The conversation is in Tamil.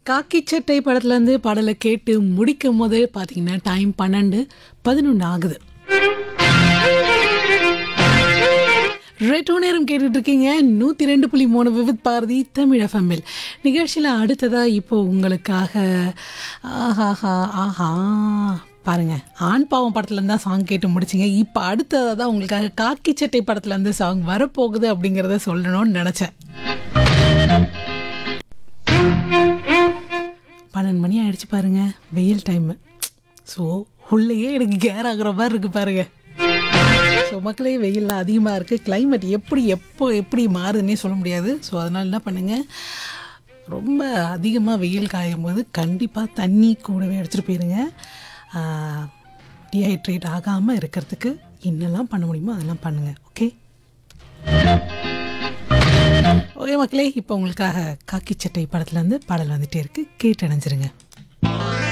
காக்கி சட்டை படத்துலேருந்து பாடலை கேட்டு முடிக்கும் போது பார்த்தீங்கன்னா டைம் பன்னெண்டு பதினொன்று ஆகுது ரெட்டோ நேரம் கேட்டுட்டு இருக்கீங்க நூற்றி ரெண்டு புள்ளி மூணு விவித் பாரதி தமிழ் எஃப்எம்எல் நிகழ்ச்சியில் அடுத்ததாக இப்போ உங்களுக்காக ஆஹாஹா ஆஹா பாருங்க ஆண் பாவம் படத்துலேருந்து தான் சாங் கேட்டு முடிச்சிங்க இப்போ அடுத்ததாக தான் உங்களுக்காக காக்கி சட்டை படத்துலேருந்து சாங் வரப்போகுது அப்படிங்கிறத சொல்லணும்னு நினச்சேன் பன்னெண்டு மணி ஆயிடுச்சு பாருங்க வெயில் டைமு ஸோ உள்ளேயே எனக்கு கேர் ஆகுற மாதிரி இருக்கு பாருங்க ஸோ மக்களே வெயில்லாம் அதிகமாக இருக்குது climate எப்படி எப்போ எப்படி மாறுதுன்னே சொல்ல முடியாது ஸோ அதனால் என்ன பண்ணுங்கள் ரொம்ப அதிகமாக வெயில் காயும் போது கண்டிப்பாக தண்ணி கூடவே எடுத்துகிட்டு போயிருங்க டீஹைட்ரேட் ஆகாமல் இருக்கிறதுக்கு என்னெல்லாம் பண்ண முடியுமோ அதெல்லாம் பண்ணுங்கள் ஓகே ஓகே மக்களே இப்போ உங்களுக்காக காக்கி சட்டை படத்துலேருந்து பாடல் வந்துட்டே இருக்குது கேட்டு அணைஞ்சிருங்க